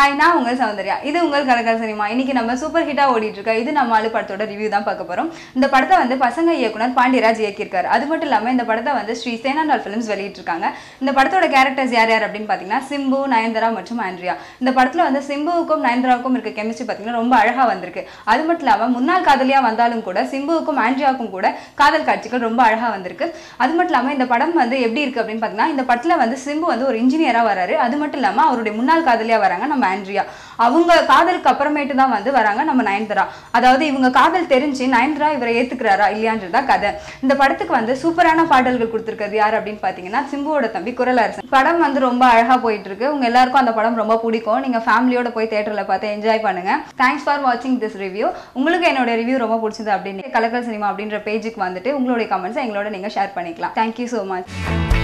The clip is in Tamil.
ஹாய் நான் உங்கள் சௌந்தர்யா இது உங்கள் கலக்கல் சினிமா இன்னைக்கு நம்ம சூப்பர் ஹிட்டா ஓடிட்டு இருக்க இது நம்ம ஆளு படத்தோட ரிவ்யூ தான் பார்க்க போறோம் இந்த படத்தை வந்து பசங்க இயக்குனர் பாண்டியராஜ் இயக்கியிருக்காரு அது மட்டும் இல்லாம இந்த படத்தை வந்து ஸ்ரீ சேனாண்டால் ஃபிலிம்ஸ் வெளியிட்டிருக்காங்க இந்த படத்தோட கேரக்டர்ஸ் யார் யார் அப்படின்னு பார்த்தீங்கன்னா சிம்பு நயன்தரா மற்றும் ஆண்ட்ரியா இந்த படத்துல வந்து சிம்புவுக்கும் நயன்தராவுக்கும் இருக்க கெமிஸ்ட்ரி பார்த்தீங்கன்னா ரொம்ப அழகா வந்திருக்கு அது மட்டும் இல்லாம முன்னாள் காதலியா வந்தாலும் கூட சிம்புவுக்கும் ஆண்ட்ரியாவுக்கும் கூட காதல் காட்சிகள் ரொம்ப அழகா வந்திருக்கு அது மட்டும் இல்லாம இந்த படம் வந்து எப்படி இருக்கு அப்படின்னு பார்த்தீங்கன்னா இந்த படத்துல வந்து சிம்பு வந்து ஒரு இன்ஜினியரா வராரு அது மட்டும் இல்லாம அவருடைய முன்னாள் காதலியா வராங்க நம்ம ஆண்ட்ரியா அவங்க காதலுக்கு அப்புறமேட்டு தான் வந்து வராங்க நம்ம நயன்தரா அதாவது இவங்க காதல் தெரிஞ்சு நயன்தரா இவரை ஏத்துக்கிறாரா இல்லையான்றதா கதை இந்த படத்துக்கு வந்து சூப்பரான பாடல்கள் கொடுத்துருக்கிறது யார் அப்படின்னு பார்த்தீங்கன்னா சிம்புவோட தம்பி குரலரசன் படம் வந்து ரொம்ப அழகா போயிட்டு இருக்கு உங்க எல்லாருக்கும் அந்த படம் ரொம்ப பிடிக்கும் நீங்க ஃபேமிலியோட போய் தேட்டர்ல பார்த்து என்ஜாய் பண்ணுங்க தேங்க்ஸ் ஃபார் வாட்சிங் திஸ் ரிவ்யூ உங்களுக்கு என்னோட ரிவ்யூ ரொம்ப பிடிச்சது அப்படின்னு கலக்கல் சினிமா அப்படின்ற பேஜுக்கு வந்துட்டு உங்களுடைய கமெண்ட்ஸை எங்களோட நீங்க ஷேர் பண்ணிக்கலாம் தேங்க்யூ ஸோ மச்